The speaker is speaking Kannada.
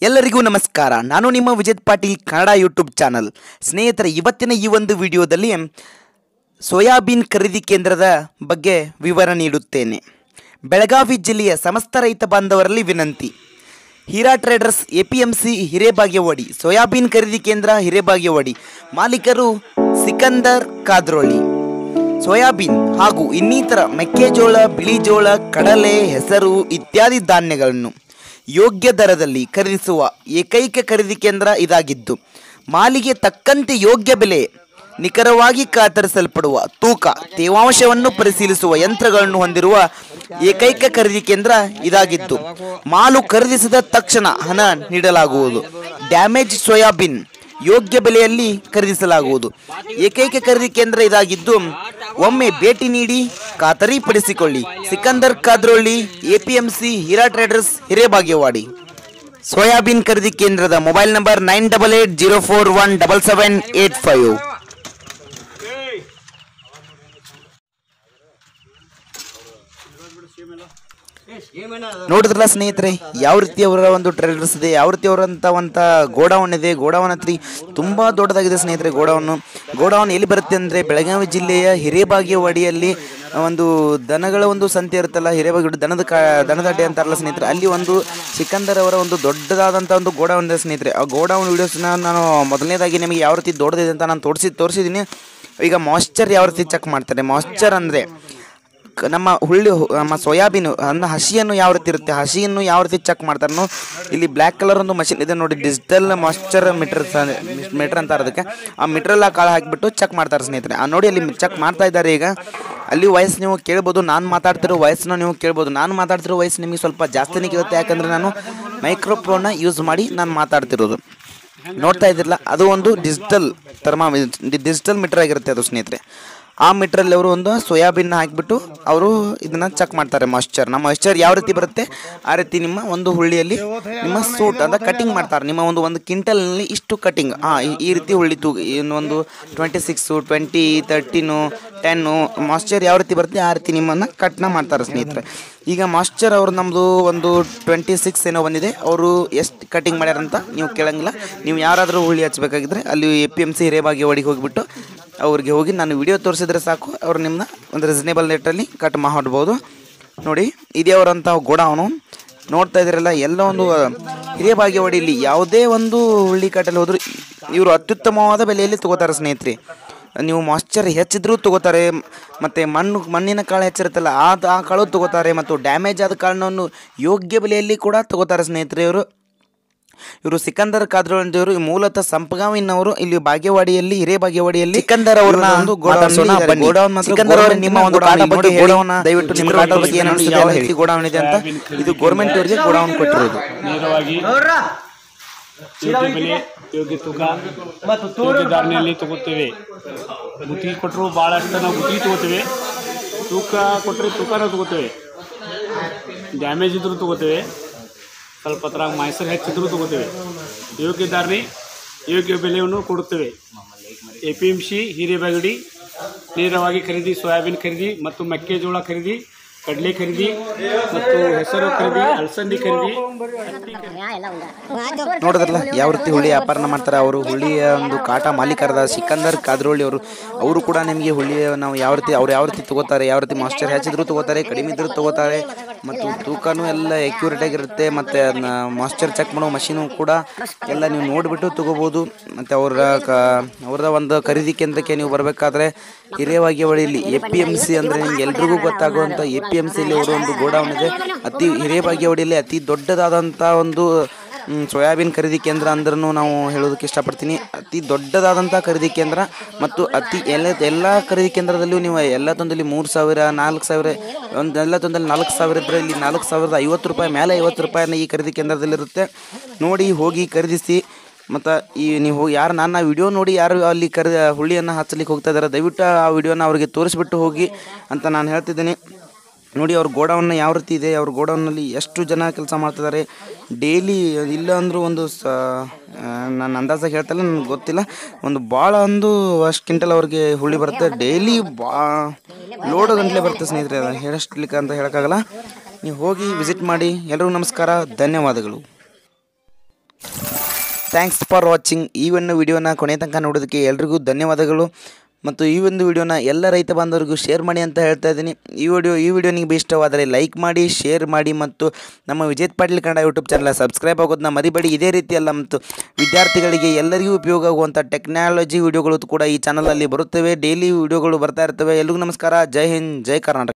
ಎಲ್ಲರಿಗೂ ನಮಸ್ಕಾರ ನಾನು ನಿಮ್ಮ ವಿಜಯ್ ಪಾಟೀಲ್ ಕನ್ನಡ ಯೂಟ್ಯೂಬ್ ಚಾನಲ್ ಸ್ನೇಹಿತರೆ ಇವತ್ತಿನ ಈ ಒಂದು ವಿಡಿಯೋದಲ್ಲಿ ಸೋಯಾಬೀನ್ ಖರೀದಿ ಕೇಂದ್ರದ ಬಗ್ಗೆ ವಿವರ ನೀಡುತ್ತೇನೆ ಬೆಳಗಾವಿ ಜಿಲ್ಲೆಯ ಸಮಸ್ತ ರೈತ ಬಾಂಧವರಲ್ಲಿ ವಿನಂತಿ Heera traders A P M C Hirebagewadi soybean ಖರೀದಿ ಕೇಂದ್ರ ಹಿರೇಬಾಗೇವಾಡಿ ಮಾಲೀಕರು ಸಿಕಂದರ್ ಕಾದ್ರೋಳಿ ಸೋಯಾಬೀನ್ ಹಾಗೂ ಇನ್ನಿತರ ಮೆಕ್ಕೆಜೋಳ ಬಿಳಿಜೋಳ ಕಡಲೆ ಹೆಸರು ಇತ್ಯಾದಿ ಧಾನ್ಯಗಳನ್ನು ಯೋಗ್ಯ ದರದಲ್ಲಿ ಖರೀದಿಸುವ ಏಕೈಕ ಖರೀದಿ ಕೇಂದ್ರ ಇದಾಗಿದ್ದು ಮಾಲಿಗೆ ತಕ್ಕಂತೆ ಯೋಗ್ಯ ಬೆಲೆ ನಿಖರವಾಗಿ ಖಾತರಿಸಲ್ಪಡುವ ತೂಕ ತೇವಾಂಶವನ್ನು ಪರಿಶೀಲಿಸುವ ಯಂತ್ರಗಳನ್ನು ಹೊಂದಿರುವ ಏಕೈಕ ಖರೀದಿ ಕೇಂದ್ರ ಇದಾಗಿದ್ದು ಮಾಲು ಖರೀದಿಸಿದ ತಕ್ಷಣ ಹಣ ನೀಡಲಾಗುವುದು ಡ್ಯಾಮೇಜ್ ಸೋಯಾಬೀನ್ ಯೋಗ್ಯ ಬೆಲೆಯಲ್ಲಿ ಖರೀದಿಸಲಾಗುವುದು ಏಕೈಕ ಖರೀದಿ ಕೇಂದ್ರ ಇದಾಗಿದ್ದು ಒಮ್ಮೆ ಭೇಟಿ ನೀಡಿ ಖಾತರಿಪಡಿಸಿಕೊಳ್ಳಿ Sikandar Kadroli APMC Heera traders Hirebagewadi soybean ಖರೀದಿ ಕೇಂದ್ರದ mobile number nine double eight zero four one double seven eight five ನೋಡಿದ್ರಲ್ಲ ಸ್ನೇಹಿತರೆ ಯಾವ ರೀತಿ ಅವರ ಒಂದು ಟ್ರೇಡರ್ಸ್ ಇದೆ ಯಾವ ರೀತಿ ಅವರಂತ ಒಂದು ಗೋಡೌನ್ ಇದೆ ಗೋಡೌನ್ ಹತ್ರಿ ತುಂಬ ದೊಡ್ಡದಾಗಿದೆ ಸ್ನೇಹಿತರೆ ಗೋಡೌನ್ ಗೋಡೌನ್ ಎಲ್ಲಿ ಬರುತ್ತೆ ಅಂದರೆ ಬೆಳಗಾವಿ ಜಿಲ್ಲೆಯ ಹಿರೇಬಾಗೇವಾಡಿಯಲ್ಲಿ ಒಂದು ದನಗಳ ಒಂದು ಸಂತೆ ಇರುತ್ತಲ್ಲ ಹಿರೇಬಾಗೇವಾಡಿ ದನದ ಕಾ ದನದ ಅಡ್ಡೆ ಅಂತಾರಲ್ಲ ಸ್ನೇಹಿತರೆ ಅಲ್ಲಿ ಒಂದು ಸಿಕಂದರ್ ಅವರ ಒಂದು ದೊಡ್ಡದಾದಂಥ ಒಂದು ಗೋಡೌನ್ ಇದೆ ಸ್ನೇಹಿತರೆ ಆ ಗೋಡೌನ್ ವಿಡಿಯೋಸ್ನ ನಾನು ಮೊದಲನೇದಾಗಿ ನಿಮಗೆ ಯಾವ ರೀತಿ ದೊಡ್ಡದಿದೆ ಅಂತ ನಾನು ತೋರಿಸಿ ತೋರಿಸಿದ್ದೀನಿ ಈಗ ಮಾಯ್ಶ್ಚರ್ ಯಾವ ರೀತಿ ಚೆಕ್ ಮಾಡ್ತಾರೆ ಮಾಯ್ಶ್ಚರ್ ಅಂದರೆ ಕ- ನಮ್ಮ ಹುಳ್ಳಿ ಹು- ನಮ್ಮ ಸೋಯಾಬೀನು ಅನ್ನ ಹಸಿಯನ್ನು ಯಾವ ರೀತಿ ಇರುತ್ತೆ ಹಸಿಯನ್ನು ಯಾವ ರೀತಿ ಚೆಕ್ ಮಾಡ್ತಾರನು ಇಲ್ಲಿ ಬ್ಲ್ಯಾಕ್ ಕಲರ್ ಒಂದು ಮಷಿನ್ ಇದೆ ನೋಡಿ ಡಿಜಿಟಲ್ ಮಾಯ್ಶ್ಚರ್ ಮೀಟರ್ ಮೀಟರ್ ಅಂತಾರೆ ಅದಕ್ಕೆ ಆ ಮೀಟ್ರೆಲ್ಲ ಕಾಳು ಹಾಕಿಬಿಟ್ಟು ಚೆಕ್ ಮಾಡ್ತಾರೆ ಸ್ನೇಹಿತರೆ ಆ ನೋಡಿ ಅಲ್ಲಿ ಚೆಕ್ ಮಾಡ್ತಾ ಇದ್ದಾರೆ ಈಗ ಅಲ್ಲಿ ವಯಸ್ಸು ನೀವು ಕೇಳ್ಬೋದು ನಾನು ಮಾತಾಡ್ತಿರೋ ವಯಸ್ಸನ್ನ ನೀವು ಕೇಳ್ಬೋದು ನಾನು ಮಾತಾಡ್ತಿರೋ ವಯಸ್ಸು ನಿಮಗೆ ಸ್ವಲ್ಪ ಜಾಸ್ತಿನೇ ಕೇಳುತ್ತೆ ಯಾಕಂದರೆ ನಾನು ಮೈಕ್ರೋಫೋನ್ನ ಯೂಸ್ ಮಾಡಿ ನಾನು ಮಾತಾಡ್ತಿರೋದು ನೋಡ್ತಾ ಇದ್ದಿರಲ್ಲ ಅದು ಒಂದು ಡಿಜಿಟಲ್ ಥರ್ಮಾ ಡಿಜಿಟಲ್ ಮೀಟರ್ ಆಗಿರುತ್ತೆ ಅದು ಸ್ನೇಹಿತರೆ ಆ ಮೀಟ್ರಲ್ಲಿ ಅವರು ಒಂದು ಸೋಯಾಬೀನ್ ಹಾಕಿಬಿಟ್ಟು ಅವರು ಇದನ್ನ ಚೆಕ್ ಮಾಡ್ತಾರೆ ಮಾಯ್ಶ್ಚರ್ ನಮ್ಮ ಮಾಯ್ಶ್ಚರ್ ಯಾವ ರೀತಿ ಬರುತ್ತೆ ಆ ರೀತಿ ನಿಮ್ಮ ಒಂದು ಹುಳ್ಳಿಯಲ್ಲಿ ನಿಮ್ಮ ಸೂಟ್ ಅಂತ ಕಟಿಂಗ್ ಮಾಡ್ತಾರೆ ನಿಮ್ಮ ಒಂದು ಒಂದು ಕ್ವಿಂಟಲ್ನಲ್ಲಿ ಇಷ್ಟು ಕಟಿಂಗ್ ಹಾಂ ಈ ರೀತಿ ಹುಳ್ಳಿ ತೂಗ ಇನ್ನೊಂದು twenty six twenty thirteen ten moisture ಯಾವ ರೀತಿ ಬರುತ್ತೆ ಆ ರೀತಿ ನಿಮ್ಮನ್ನು ಕಟ್ನ ಮಾಡ್ತಾರೆ ಸ್ನೇಹಿತರೆ ಈಗ ಮಾಸ್ಟರ್ ಅವ್ರು ನಮ್ಮದು ಒಂದು ಟ್ವೆಂಟಿ ಸಿಕ್ಸ್ ಏನೋ ಬಂದಿದೆ ಅವರು ಎಷ್ಟು ಕಟಿಂಗ್ ಮಾಡ್ಯಾರಂತ ನೀವು ಕೇಳಂಗಿಲ್ಲ ನೀವು ಯಾರಾದರೂ ಹುಳಿ ಹಚ್ಬೇಕಾಗಿದ್ರೆ ಅಲ್ಲಿ ಎ ಪಿ ಎಮ್ ಸಿ ಹಿರೇಬಾಗೇವಾಡಿಗೆ ಹೋಗಿಬಿಟ್ಟು ಅವ್ರಿಗೆ ಹೋಗಿ ನಾನು ವಿಡಿಯೋ ತೋರಿಸಿದ್ರೆ ಸಾಕು ಅವ್ರು ನಿಮ್ಮನ್ನ ಒಂದು ರೀಸನೇಬಲ್ ರೇಟಲ್ಲಿ ಕಟ್ ಮಾಡ್ಬೋದು ನೋಡಿ ಇದೇ ಅವರಂಥ ಗೋಡೌನು ನೋಡ್ತಾ ಇದ್ದೀರಲ್ಲ ಎಲ್ಲ ಒಂದು ಹಿರೇಬಾಗೇವಾಡಿಯಲ್ಲಿ ಯಾವುದೇ ಒಂದು ಹುಳ್ಳಿ ಕಟ್ಟಲ್ಲಿ ಹೋದ್ರು ಇವರು ಅತ್ಯುತ್ತಮವಾದ ಬೆಲೆಯಲ್ಲಿ ತಗೋತಾರೆ ಸ್ನೇಹಿತರೆ ನೀವು ಮಾಯ್ಶ್ಚರ್ ಹೆಚ್ಚಿದ್ರೂ ತಗೋತಾರೆ ಮತ್ತು ಮಣ್ಣು ಮಣ್ಣಿನ ಕಾಳು ಹೆಚ್ಚಿರುತ್ತಲ್ಲ ಆ ಆ ಕಾಳು ತಗೋತಾರೆ ಮತ್ತು ಡ್ಯಾಮೇಜ್ ಆದ ಕಾಳನ್ನು ಯೋಗ್ಯ ಬೆಲೆಯಲ್ಲಿ ಕೂಡ ತಗೋತಾರೆ ಸ್ನೇಹಿತರೆ ಇವರು ಇವರು ಸಿಕಂದರ್ ಕಾದ್ರೋಳಿಯವರು ಮೂಲತಃ ಸಂಪಗಾವಿನವರು ಇಲ್ಲಿ ಬಾಗೇವಾಡಿಯಲ್ಲಿ ಹಿರೇ ಬಾಗೇವಾಡಿಯಲ್ಲಿ ಸಿಕಂದರ್ ಅವರನ್ನ ಒಂದು ಗೋಡೌನ್ ಗೋಡೌನ್ ಸಿಕಂದರ್ ಅವರ ನಿಮ್ಮ ಒಂದು ಕಾಟ ಬಗ್ಗೆ ಗೋಡೌನ್ ದಯವಿಟ್ಟು ನಿಮ್ಮ ಕಾಟ ಬಗ್ಗೆ ಏನು ಅನಿಸುತ್ತೆ ಯಾವ ರೀತಿ ಗೋಡೌನ್ ಇದೆ ಅಂತ ಇದು ಗೌರ್ಮೆಂಟ್ ಅವರಿಗೆ ಗೋಡೌನ್ ಕೊಟ್ಟಿರೋದು ನೇರವಾಗಿ ಯೋಗ್ಯ ಬೆಲೆ ಯೋಗ್ಯ ತೂಕ ಯೋಗ್ಯ ಧಾರಣೆಯಲ್ಲಿ ತಗೋತೇವೆ ಗುತ್ತಿಗೆ ಕೊಟ್ಟರು ಭಾಳಷ್ಟು ನಾವು ಗುತ್ತಿಗೆ ತಗೋತೇವೆ ತೂಕ ಕೊಟ್ಟರೆ ತೂಕನೂ ತಗೋತೇವೆ ಡ್ಯಾಮೇಜ್ ಇದ್ರೂ ತಗೋತೇವೆ ಸ್ವಲ್ಪ ಅದ್ರಾಗ ಮೈಸೂರು ಹೆಚ್ಚಿದ್ರೂ ತಗೋತೇವೆ ಯೋಗ್ಯ ಧಾರಣೆ ಯೋಗ್ಯ ಬೆಲೆಯನ್ನು ಕೊಡುತ್ತೇವೆ A P M C Hirebagadi ನೇರವಾಗಿ ಖರೀದಿ ಸೋಯಾಬೀನ್ ಖರೀದಿ ಮತ್ತು ಮೆಕ್ಕೆಜೋಳ ಖರೀದಿ ಕಡಲೆ ಖರೀದಿ ಮತ್ತು ಹೆಸರು ಖರೀದಿ ಅಲಸಂದಿ ಖರೀದಿ ಹತ್ತಿ ಖರೀದಿ ನೋಡಿದ್ರಲ್ಲ ಯಾವ ರೀತಿ ಹುಳಿ ವ್ಯಾಪಾರನ ಮಾಡ್ತಾರೆ ಅವರು ಹುಳಿಯ ಒಂದು ಕಾಟ ಮಾಲೀಕರದ ಸಿಕಂದರ್ ಕಾದ್ರೋಳಿ ಅವರು ಅವರು ಕೂಡ ನಿಮಗೆ ಹುಳಿ ನಾವು ಯಾವ ರೀತಿ ಅವ್ರು ಯಾವ ರೀತಿ ತಗೋತಾರೆ ಯಾವ ರೀತಿ ಮಾಸ್ಟರ್ ಹೆಚ್ಚಿದ್ರು ತಗೋತಾರೆ ಕಡಿಮೆ ಇದ್ರೂ ತಗೋತಾರೆ ಮತ್ತು ತೂಕನೂ ಎಲ್ಲ ಎಕ್ಯೂರೇಟ್ ಆಗಿರುತ್ತೆ ಮತ್ತು ಅದನ್ನ ಮಾಸ್ಟರ್ ಚೆಕ್ ಮಾಡೋ ಮಷೀನು ಕೂಡ ಎಲ್ಲ ನೀವು ನೋಡಿಬಿಟ್ಟು ತಗೋಬೋದು ಮತ್ತು ಅವರ ಕ ಅವ್ರದ ಒಂದು ಖರೀದಿ ಕೇಂದ್ರಕ್ಕೆ ನೀವು ಬರಬೇಕಾದ್ರೆ ಹಿರೇಬಾಗೇವಾಡಿಯಲ್ಲಿ ಎ ಪಿ ಎಮ್ ಸಿ ಅಂದರೆ ನಿಮ್ಗೆ ಎಲ್ರಿಗೂ ಗೊತ್ತಾಗುವಂಥ ಎ ಪಿ ಎಮ್ ಸಿಲಿ ಅವರು ಒಂದು ಗೋಡೌನ್ ಇದೆ ಅತಿ ಹಿರೇಬಾಗೇವಾಡಿಯಲ್ಲಿ ಅತಿ ದೊಡ್ಡದಾದಂಥ ಒಂದು ಮ್, ಸೋಯಾಬೀನ್ ಖರೀದಿ ಕೇಂದ್ರ ಅಂದ್ರೂ ನಾವು ಹೇಳೋದಕ್ಕೆ ಇಷ್ಟಪಡ್ತೀನಿ ಅತಿ ದೊಡ್ಡದಾದಂಥ ಖರೀದಿ ಕೇಂದ್ರ ಮತ್ತು ಅತಿ ಎಲ್ಲ ಎಲ್ಲ ಖರೀದಿ ಕೇಂದ್ರದಲ್ಲೂ ನೀವು ಎಲ್ಲ ತಂದಲ್ಲಿ ಮೂರು ಸಾವಿರ ನಾಲ್ಕು ಸಾವಿರ ಒಂದು ಎಲ್ಲ ತಂದಲ್ಲಿ ನಾಲ್ಕು ಸಾವಿರ ಇದ್ದರೆ ಇಲ್ಲಿ ನಾಲ್ಕು ಸಾವಿರದ ಐವತ್ತು ರೂಪಾಯಿ ಮೇಲೆ ಐವತ್ತು ರೂಪಾಯಿನ ಈ ಖರೀದಿ ಕೇಂದ್ರದಲ್ಲಿರುತ್ತೆ ನೋಡಿ ಹೋಗಿ ಖರೀದಿಸಿ ಮತ್ತು ಈ ನೀವು ಯಾರು ನನ್ನ ವಿಡಿಯೋ ನೋಡಿ ಯಾರು ಅಲ್ಲಿ ಕರಿ ಹುಳಿಯನ್ನು ಹಚ್ಚಲಿಕ್ಕೆ ಹೋಗ್ತಾ ಇದ್ದಾರೆ ದಯವಿಟ್ಟು ಆ ವಿಡಿಯೋನ ಅವ್ರಿಗೆ ತೋರಿಸ್ಬಿಟ್ಟು ಹೋಗಿ ಅಂತ ನಾನು ಹೇಳ್ತಿದ್ದೀನಿ ನೋಡಿ ಅವ್ರ ಗೋಡೌನ್ ಯಾವ ರೀತಿ ಇದೆ ಅವ್ರ ಗೋಡೌನ್ನಲ್ಲಿ ಎಷ್ಟು ಜನ ಕೆಲಸ ಮಾಡ್ತಿದ್ದಾರೆ ಡೈಲಿ ಇಲ್ಲ ಅಂದರೂ ಒಂದು ಸ ನಾನು ಅಂದಾಜಾಗಿ ಹೇಳ್ತಲ್ಲ ನನಗೆ ಗೊತ್ತಿಲ್ಲ ಒಂದು ಭಾಳ ಒಂದು ಅಷ್ಟು ಕ್ವಿಂಟಲ್ ಅವ್ರಿಗೆ ಹುಳಿ ಬರುತ್ತೆ ಡೈಲಿ ಬಾ ಲೋಡ್ ಗಂಟಲೆ ಬರುತ್ತೆ ಸ್ನೇಹಿತರೆ ಅದು ಹೇಳಷ್ಟಲಿಕ್ಕೆ ಅಂತ ಹೇಳೋಕ್ಕಾಗಲ್ಲ ನೀವು ಹೋಗಿ ವಿಸಿಟ್ ಮಾಡಿ ಎಲ್ರಿಗೂ ನಮಸ್ಕಾರ ಧನ್ಯವಾದಗಳು ಥ್ಯಾಂಕ್ಸ್ ಫಾರ್ ವಾಚಿಂಗ್ ಈ ಒಂದು ವಿಡಿಯೋನ ಕೊನೆ ತನಕ ನೋಡೋದಕ್ಕೆ ಎಲ್ರಿಗೂ ಧನ್ಯವಾದಗಳು ಮತ್ತು ಈ ಒಂದು ವಿಡಿಯೋನ ಎಲ್ಲ ರೈತ ಬಾಂಧವರಿಗೂ ಶೇರ್ ಮಾಡಿ ಅಂತ ಹೇಳ್ತಾ ಇದ್ದೀನಿ ಈ ವಿಡಿಯೋ ಈ ವಿಡಿಯೋ ನಿಮಗೆ ಇಷ್ಟವಾದರೆ ಲೈಕ್ ಮಾಡಿ ಶೇರ್ ಮಾಡಿ ಮತ್ತು ನಮ್ಮ Vijeth Patil Kannada YouTube channel subscribe ಆಗೋದನ್ನ ಮರಿಬೇಡಿ ಇದೇ ರೀತಿಯಲ್ಲ ಮತ್ತು ವಿದ್ಯಾರ್ಥಿಗಳಿಗೆ ಎಲ್ಲರಿಗೂ ಉಪಯೋಗ ಆಗುವಂಥ ಟೆಕ್ನಾಲಜಿ ವಿಡಿಯೋಗಳು ಕೂಡ ಈ ಚಾನಲಲ್ಲಿ ಬರುತ್ತವೆ ಡೈಲಿ ವಿಡಿಯೋಗಳು ಬರ್ತಾ ಇರ್ತವೆ ಎಲ್ರಿಗೂ ನಮಸ್ಕಾರ ಜೈ ಹಿಂದ್ ಜೈ ಕರ್ನಾಟಕ